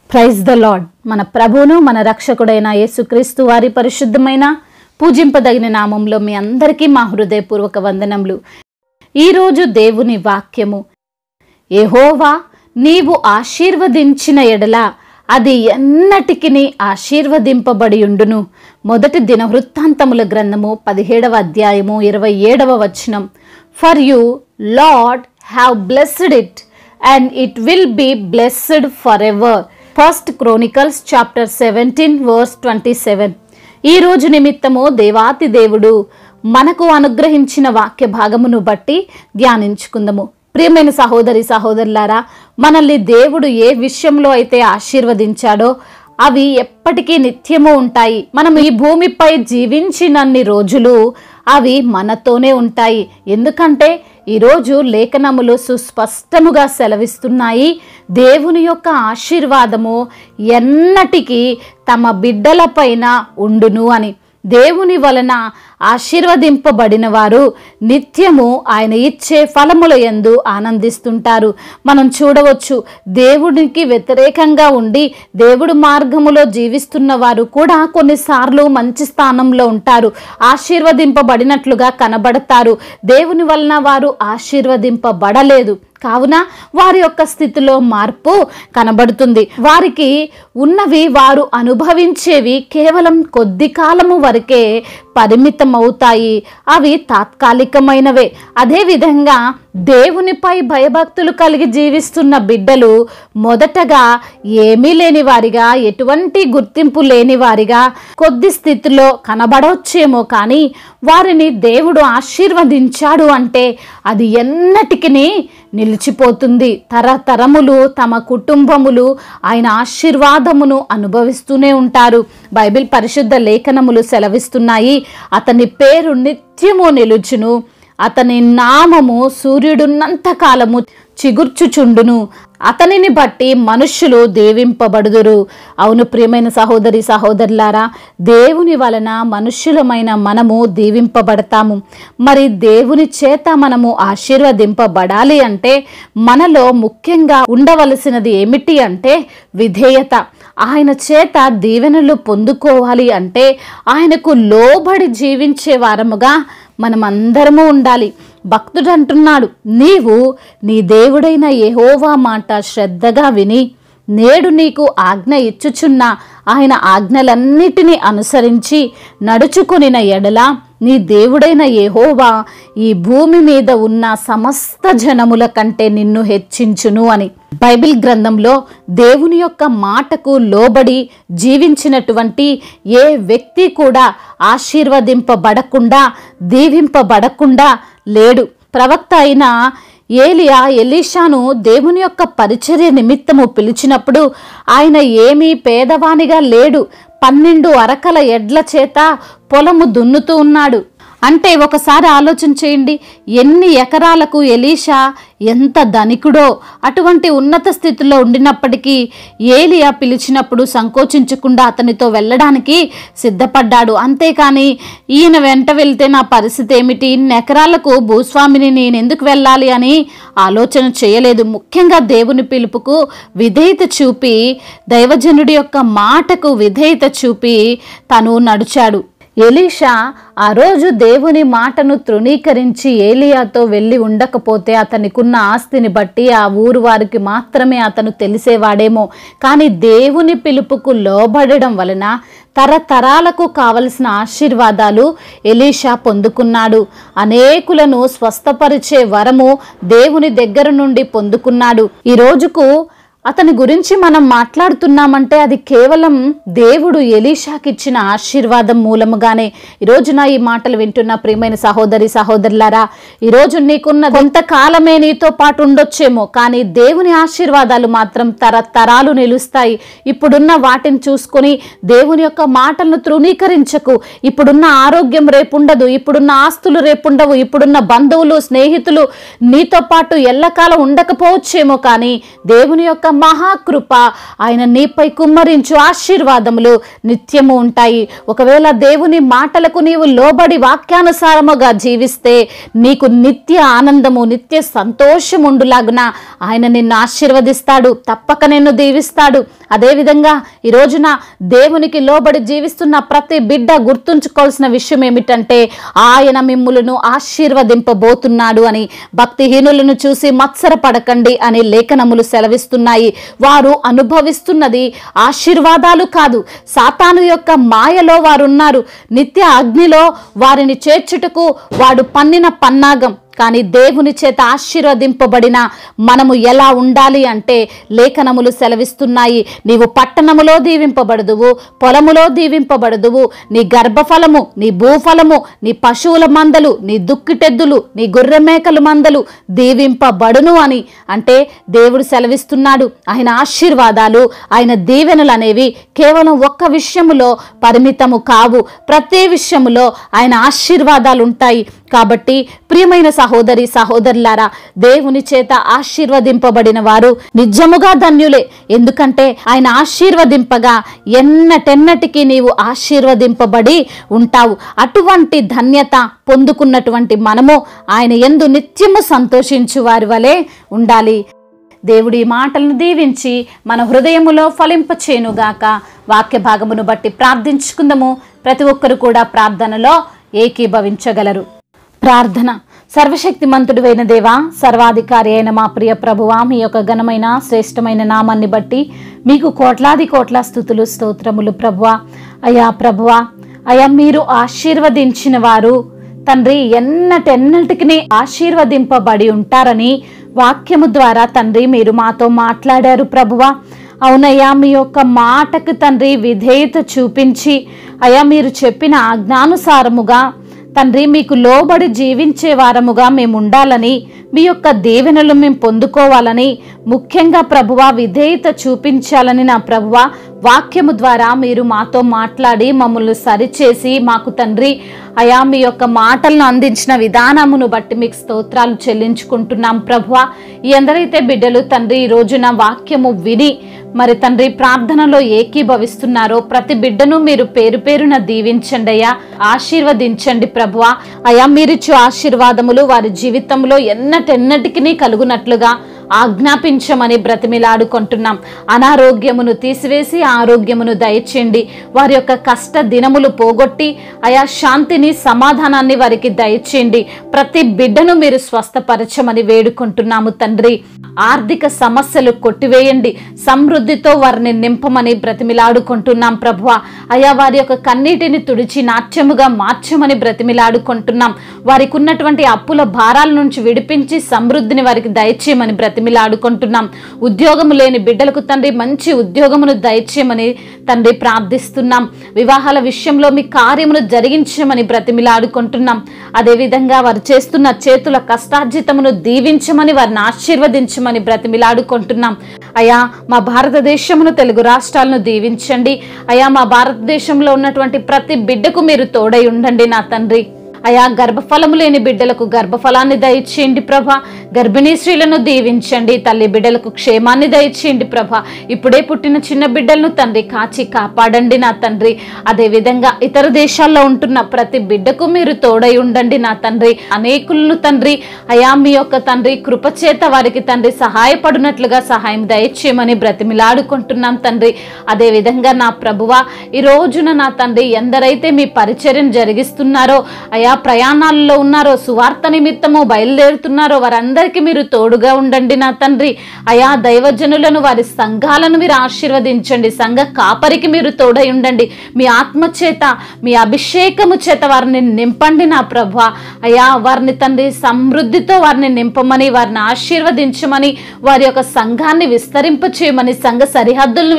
praise the lord మన ప్రభువును మన రక్షకుడైన యేసుక్రీస్తు వారి పరిశుద్ధమైన పూజింపదగిన నామంలో మీ అందరికీ మా హృదయపూర్వక వందనములు ఈరోజు దేవుని వాక్యము యెహోవా నీవు ఆశీర్వదించిన ఎడల అది ఎన్నటికి ఆశీర్వదింపబడి ఉండును మొదటి దిన వృత్తాంతముల గ్రంథము పదిహేడవ అధ్యాయము ఇరవై ఏడవ వచనం for you Lord have blessed it and it will be blessed forever first Chronicles chapter seventeen verse twenty seven ఈ రోజు నిమిత్తము దేవాతి దేవుడు మనకు అనుగ్రహించిన వాక్య భాగమును బట్టి ధ్యానించుకుందాము ప్రియమైన సహోదరి సహోదరులారా మనల్ని దేవుడు ఏ విషయంలో అయితే ఆశీర్వదించాడో అవి ఎప్పటికీ నిత్యము ఉంటాయి మనం ఈ భూమిపై జీవించినన్ని రోజులు అవి మనతోనే ఉంటాయి ఎందుకంటే ఈరోజు లేఖనములు సుస్పష్టముగా సెలవిస్తున్నాయి దేవుని యొక్క ఆశీర్వాదము ఎన్నటికీ తమ బిడ్డలపైన ఉండును అని దేవుని వలన ఆశీర్వదింపబడిన వారు నిత్యము ఆయన ఇచ్చే ఫలముల యందు ఆనందిస్తుంటారు మనం చూడవచ్చు దేవునికి వ్యతిరేకంగా ఉండి దేవుడు మార్గములో జీవిస్తున్న వారు కూడా కొన్నిసార్లు మంచి స్థానంలో ఉంటారు ఆశీర్వదింపబడినట్లుగా కనబడతారు దేవుని వలన వారు ఆశీర్వదింపబడలేదు కావున వారి యొక్క స్థితిలో మార్పు కనబడుతుంది వారికి ఉన్నవి వారు అనుభవించేవి కేవలం కొద్ది కాలము వరకే పరిమితం అవుతాయి అవి తాత్కాలికమైనవే అదేవిధంగా దేవునిపై భయభక్తులు కలిగి జీవిస్తున్న బిడ్డలు మొదటగా ఏమీ లేని వారిగా ఎటువంటి గుర్తింపు లేని వారిగా కొద్ది స్థితిలో కనబడవచ్చేమో కానీ వారిని దేవుడు ఆశీర్వదించాడు అంటే అది ఎన్నటికి నిలిచిపోతుంది తరతరములు తమ కుటుంబములు ఆయన ఆశీర్వాదమును అనుభవిస్తూనే ఉంటారు బైబిల్ పరిశుద్ధ లేఖనములు సెలవిస్తున్నాయి అతని పేరు నిత్యము నిలుచును అతని నామము సూర్యుడున్నంత కాలము చిగుర్చుచుండును అతనిని బట్టి మనుష్యులు దీవింపబడుదురు అవును ప్రియమైన సహోదరి సహోదరులారా దేవుని వలన మనుష్యులమైన మనము దీవింపబడతాము మరి దేవుని చేత మనము ఆశీర్వదింపబడాలి అంటే మనలో ముఖ్యంగా ఉండవలసినది ఏమిటి అంటే విధేయత ఆయన చేత దీవెనలు పొందుకోవాలి అంటే ఆయనకు లోబడి జీవించే వారముగా మనమందరము ఉండాలి భక్తుడు అంటున్నాడు నీవు నీ దేవుడైన యెహోవా మాట శ్రద్ధగా విని నేడు నీకు ఆజ్ఞ ఇచ్చుచున్న ఆయన ఆజ్ఞలన్నిటినీ అనుసరించి నడుచుకొనిన ఎడల నీ దేవుడైన యెహోవా ఈ భూమి మీద ఉన్న సమస్త జనముల కంటే నిన్ను హెచ్చించును అని బైబిల్ గ్రంథంలో దేవుని యొక్క మాటకు లోబడి జీవించినటువంటి ఏ వ్యక్తి కూడా ఆశీర్వదింపబడకుండా దీవింపబడకుండా లేడు ప్రవక్త అయిన ఏలియా ఎలీషాను దేవుని యొక్క పరిచర్య నిమిత్తము పిలిచినప్పుడు ఆయన ఏమీ పేదవానిగా లేడు పన్నెండు అరకల ఎడ్ల చేత పొలము దున్నుతూ ఉన్నాడు అంటే ఒకసారి ఆలోచన చేయండి ఎన్ని ఎకరాలకు ఎలీషా ఎంత ధనికుడో అటువంటి ఉన్నత స్థితిలో ఉండినప్పటికీ ఏలియా పిలిచినప్పుడు సంకోచించకుండా అతనితో వెళ్ళడానికి సిద్ధపడ్డాడు అంతేకాని ఈయన వెంట వెళ్తే నా పరిస్థితి ఏమిటి ఇన్ని ఎకరాలకు భూస్వామిని నేను ఎందుకు వెళ్ళాలి అని ఆలోచన చేయలేదు ముఖ్యంగా దేవుని పిలుపుకు విధేయత చూపి దైవజనుడి యొక్క మాటకు విధేయత చూపి తను నడిచాడు ఎలీషా ఆ రోజు దేవుని మాటను తృణీకరించి ఏలియాతో వెళ్ళి ఉండకపోతే అతనికున్న ఆస్తిని బట్టి ఆ ఊరు వారికి మాత్రమే అతను తెలిసేవాడేమో కానీ దేవుని పిలుపుకు లోబడడం వలన తరతరాలకు కావలసిన ఆశీర్వాదాలు ఎలీషా పొందుకున్నాడు అనేకులను స్వస్థపరిచే వరము దేవుని దగ్గర నుండి పొందుకున్నాడు ఈ రోజుకు అతని గురించి మనం మాట్లాడుతున్నామంటే అది కేవలం దేవుడు ఎలీషాకి ఇచ్చిన ఆశీర్వాదం మూలముగానే ఈరోజు నా ఈ మాటలు వింటున్న ప్రియమైన సహోదరి సహోదరులారా ఈరోజు నీకున్న కొంతకాలమే నీతో పాటు ఉండొచ్చేమో కానీ దేవుని ఆశీర్వాదాలు మాత్రం తరతరాలు నిలుస్తాయి ఇప్పుడున్న వాటిని చూసుకొని దేవుని యొక్క మాటలను తృణీకరించకు ఇప్పుడున్న ఆరోగ్యం రేపుండదు ఇప్పుడున్న ఆస్తులు రేపుండవు ఇప్పుడున్న బంధువులు స్నేహితులు నీతో పాటు ఎల్లకాలం ఉండకపోవచ్చేమో కానీ దేవుని యొక్క మహాకృప ఆయన నీపై కుమ్మరించు ఆశీర్వాదములు నిత్యము ఉంటాయి ఒకవేళ దేవుని మాటలకు నీవు లోబడి వాక్యానుసారముగా జీవిస్తే నీకు నిత్య ఆనందము నిత్య సంతోషం ఉండులాగున ఆయన నిన్ను ఆశీర్వదిస్తాడు తప్పక నిన్ను దీవిస్తాడు అదేవిధంగా ఈ రోజున దేవునికి లోబడి జీవిస్తున్న ప్రతి బిడ్డ గుర్తుంచుకోవాల్సిన విషయం ఏమిటంటే ఆయన మిమ్ములను ఆశీర్వదింపబోతున్నాడు అని భక్తిహీనులను చూసి మత్సరపడకండి అని లేఖనములు సెలవిస్తున్నాయి వారు అనుభవిస్తున్నది ఆశీర్వాదాలు కాదు సాతాను యొక్క మాయలో వారు ఉన్నారు నిత్య అగ్నిలో వారిని చేర్చుటకు వాడు పన్నిన పన్నాగం కానీ దేవుని చేత ఆశీర్వదింపబడిన మనము ఎలా ఉండాలి అంటే లేఖనములు సెలవిస్తున్నాయి నీవు పట్టణములో దీవింపబడదువు పొలములో దీవింపబడదువు నీ గర్భఫలము నీ భూఫలము నీ పశువుల మందలు నీ దుక్కిటెద్దులు నీ గొర్రె మేకలు మందలు దీవింపబడును అని అంటే దేవుడు సెలవిస్తున్నాడు ఆయన ఆశీర్వాదాలు ఆయన దీవెనలు అనేవి కేవలం ఒక్క విషయములో పరిమితము కావు ప్రతి విషయములో ఆయన ఆశీర్వాదాలు ఉంటాయి కాబట్టి ప్రియమైన సహోదరి సహోదరులారా దేవుని చేత ఆశీర్వదింపబడిన వారు నిజముగా ధన్యులే ఎందుకంటే ఆయన ఆశీర్వదింపగా ఎన్నటెన్నటికి నీవు ఆశీర్వదింపబడి ఉంటావు అటువంటి ధన్యత పొందుకున్నటువంటి మనము ఆయన ఎందు నిత్యము సంతోషించు వారి వలె ఉండాలి దేవుడి మాటలను దీవించి మన హృదయములో ఫలింపచేనుగాక వాక్య భాగమును బట్టి ప్రార్థించుకుందాము ప్రతి ఒక్కరు కూడా ప్రార్థనలో ఏకీభవించగలరు ప్రార్థన సర్వశక్తిమంతుడువైన దేవా సర్వాధికారి అయిన మా ప్రియ ప్రభువా మీ యొక్క ఘనమైన శ్రేష్టమైన నామాన్ని బట్టి మీకు కోట్లాది కోట్ల స్థుతులు స్తోత్రములు ప్రభువా అయా ప్రభువా అయా మీరు ఆశీర్వదించిన వారు తండ్రి ఎన్నటెన్నటికి ఆశీర్వదింపబడి ఉంటారని వాక్యము ద్వారా తండ్రి మీరు మాతో మాట్లాడారు ప్రభువా అవునయ్యా మీ యొక్క మాటకు తండ్రి విధేయత చూపించి అయా మీరు చెప్పిన ఆజ్ఞానుసారముగా తండ్రి మీకు లోబడి జీవించే వారముగా మేము ఉండాలని మీ యొక్క దీవెనలు మేము పొందుకోవాలని ముఖ్యంగా ప్రభువ విధేయత చూపించాలని నా ప్రభువ వాక్యము ద్వారా మీరు మాతో మాట్లాడి మమ్మల్ని సరిచేసి మాకు తండ్రి అయా మీ యొక్క మాటలను అందించిన విధానమును బట్టి మీకు స్తోత్రాలు చెల్లించుకుంటున్నాం ప్రభువ ఈ ఎందరైతే బిడ్డలు తండ్రి ఈ రోజున వాక్యము విని మరి తండ్రి ప్రార్థనలో ఏకీభవిస్తున్నారో ప్రతి బిడ్డను మీరు పేరు పేరున దీవించండి అయ్యా ఆశీర్వదించండి ప్రభువ అయా మీరిచ్చు ఆశీర్వాదములు వారి జీవితంలో ఎన్నటెన్నటికి కలుగునట్లుగా ఆజ్ఞాపించమని బ్రతిమిలాడుకుంటున్నాం అనారోగ్యమును తీసివేసి ఆరోగ్యమును దయచేయండి వారి యొక్క కష్ట దినములు పోగొట్టి అయా శాంతిని సమాధానాన్ని వారికి దయచేయండి ప్రతి బిడ్డను మీరు స్వస్థపరచమని వేడుకుంటున్నాము తండ్రి ఆర్థిక సమస్యలు కొట్టివేయండి సమృద్ధితో వారిని నింపమని బ్రతిమిలాడుకుంటున్నాం ప్రభువ అయా వారి యొక్క కన్నీటిని తుడిచి నాట్యముగా మార్చమని బ్రతిమిలాడుకుంటున్నాం వారికి ఉన్నటువంటి అప్పుల భారాల నుంచి విడిపించి సమృద్ధిని వారికి దయచేయమని బ్రతిమిలాడుకుంటున్నాం ఉద్యోగము లేని బిడ్డలకు తండ్రి మంచి ఉద్యోగమును దయచేయమని తండ్రి ప్రార్థిస్తున్నాం వివాహాల విషయంలో మీ కార్యమును జరిగించమని బ్రతిమిలాడుకుంటున్నాం అదేవిధంగా వారు చేస్తున్న చేతుల కష్టార్జితమును దీవించమని వారిని ఆశీర్వదించమని బ్రతిమిలాడుకుంటున్నాం అయా మా భారతదేశమును తెలుగు రాష్ట్రాలను దీవించండి అయా మా భారతదేశంలో ఉన్నటువంటి ప్రతి బిడ్డకు మీరు తోడై ఉండండి నా తండ్రి అయా గర్భఫలము లేని బిడ్డలకు గర్భఫలాన్ని దయచేయండి ప్రభ గర్భిణీ స్త్రీలను దీవించండి తల్లి బిడ్డలకు క్షేమాన్ని దయచేయండి ప్రభ ఇప్పుడే పుట్టిన చిన్న బిడ్డలను తండ్రి కాచి కాపాడండి నా తండ్రి అదేవిధంగా ఇతర దేశాల్లో ఉంటున్న ప్రతి బిడ్డకు మీరు తోడై ఉండండి నా తండ్రి అనేకులను తండ్రి అయా మీ యొక్క తండ్రి కృపచేత వారికి తండ్రి సహాయపడినట్లుగా సహాయం దయచేయమని బ్రతిమిలాడుకుంటున్నాం తండ్రి అదేవిధంగా నా ప్రభువ ఈ రోజున నా తండ్రి ఎందరైతే మీ పరిచర్యను జరిగిస్తున్నారో అయా ప్రయాణాల్లో ఉన్నారో సువార్త నిమిత్తము బయలుదేరుతున్నారో వారందరికీ మీరు తోడుగా ఉండండి నా తండ్రి అయా దైవజనులను వారి సంఘాలను మీరు ఆశీర్వదించండి సంఘ కాపరికి మీరు తోడై ఉండండి మీ ఆత్మ చేత మీ అభిషేకము చేత వారిని నింపండి నా ప్రభ అయా వారిని తండ్రి సమృద్ధితో వారిని నింపమని వారిని ఆశీర్వదించమని వారి యొక్క సంఘాన్ని విస్తరింపచేయమని సంఘ సరిహద్దులను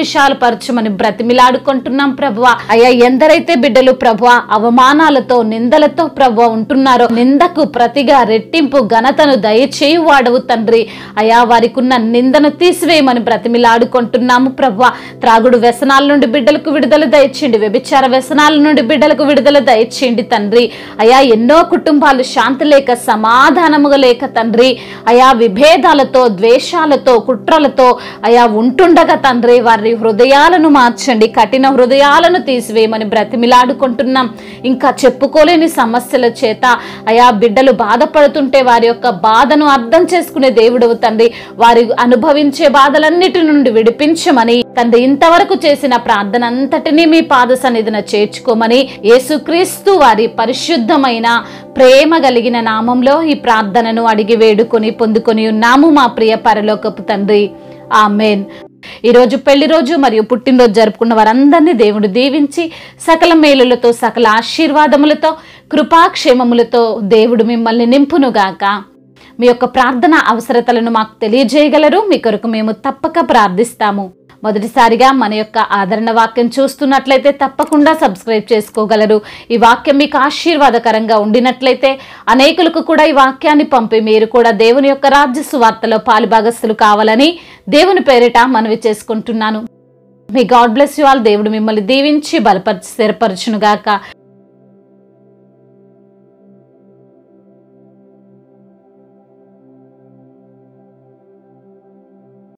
విశాలపరచమని బ్రతిమిలాడుకుంటున్నాం ప్రభువ అయ్యా ఎందరైతే బిడ్డలు ప్రభువ అవమానాలతో నిందలతో ప్రభు ఉంటున్నారో నిందకు ప్రతిగా రెట్టింపు ఘనతను దయచేయి వాడవు తండ్రి అయా వారికి ఉన్న నిందను తీసివేయమని బ్రతిమిలాడుకుంటున్నాము ప్రభు త్రాగుడు వ్యసనాల నుండి బిడ్డలకు విడుదల దయచేయండి వ్యభిచార వ్యసనాల నుండి బిడ్డలకు విడుదల దయచేయండి తండ్రి అయా ఎన్నో కుటుంబాలు శాంతి లేక సమాధానముగా లేక తండ్రి అయా విభేదాలతో ద్వేషాలతో కుట్రలతో అయా ఉంటుండగా తండ్రి వారి హృదయాలను మార్చండి కఠిన హృదయాలను తీసివేయమని బ్రతిమిలాడుకుంటున్నాం ఇంకా చెప్పుకోలేని సమస్యల చేత అయా బిడ్డలు బాధపడుతుంటే వారి యొక్క బాధను అర్థం చేసుకునే దేవుడవు తండ్రి వారి అనుభవించే బాధలన్నిటి నుండి విడిపించమని తండ్రి ఇంతవరకు చేసిన ప్రార్థన అంతటినీ మీ పాద సన్నిధిన చేర్చుకోమని యేసుక్రీస్తు వారి పరిశుద్ధమైన ప్రేమ కలిగిన నామంలో ఈ ప్రార్థనను అడిగి వేడుకొని పొందుకొని ఉన్నాము మా ప్రియ పరలోకపు తండ్రి ఆమెన్ ఈరోజు పెళ్లి రోజు మరియు పుట్టినరోజు జరుపుకున్న వారందరినీ దేవుడు దీవించి సకల మేలులతో సకల ఆశీర్వాదములతో కృపాక్షేమములతో దేవుడు మిమ్మల్ని నింపునుగాక మీ యొక్క ప్రార్థన అవసరతలను మాకు తెలియజేయగలరు మీ కొరకు మేము తప్పక ప్రార్థిస్తాము మొదటిసారిగా మన యొక్క ఆదరణ వాక్యం చూస్తున్నట్లయితే తప్పకుండా సబ్స్క్రైబ్ చేసుకోగలరు ఈ వాక్యం మీకు ఆశీర్వాదకరంగా ఉండినట్లయితే అనేకులకు కూడా ఈ వాక్యాన్ని పంపి మీరు కూడా దేవుని యొక్క రాజ్య సువార్తలో పాలుభాగస్తులు కావాలని దేవుని పేరిట మనవి చేసుకుంటున్నాను మీ గాడ్ బ్లెస్ యు ఆల్ దేవుడు మిమ్మల్ని దీవించి బలపరిచి స్థిరపరచునుగాక